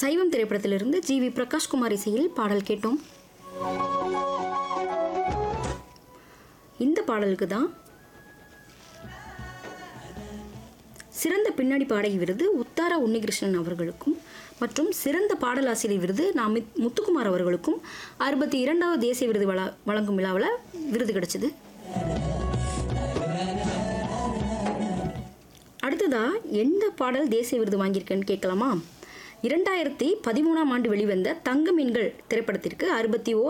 சைவம் திரைப்படத்திலிருந்து G we Prakash Kumar இசையில் பாடல் கேட்டோம் இந்த பாடலுக்கு தான் சிறந்த பின்னணி பாடகி விருது உத்தாரா உன்னிகிருஷ்ணன் அவர்களுக்கும் மற்றும் சிறந்த பாடலாசிரியர் விருது நாம் முத்துக்குமார் அவர்களுக்கும் அறுபத்தி இரண்டாவது தேசிய விருது வழ வழங்கும் விழாவில் விருது கிடைச்சது அடுத்ததா எந்த பாடல் தேசிய விருது வாங்கியிருக்கேன்னு கேட்கலாமா இரண்டாயிரத்தி பதிமூணாம் ஆண்டு வெளிவந்த தங்க மீன்கள் திரைப்படத்திற்கு அறுபத்தி ஓ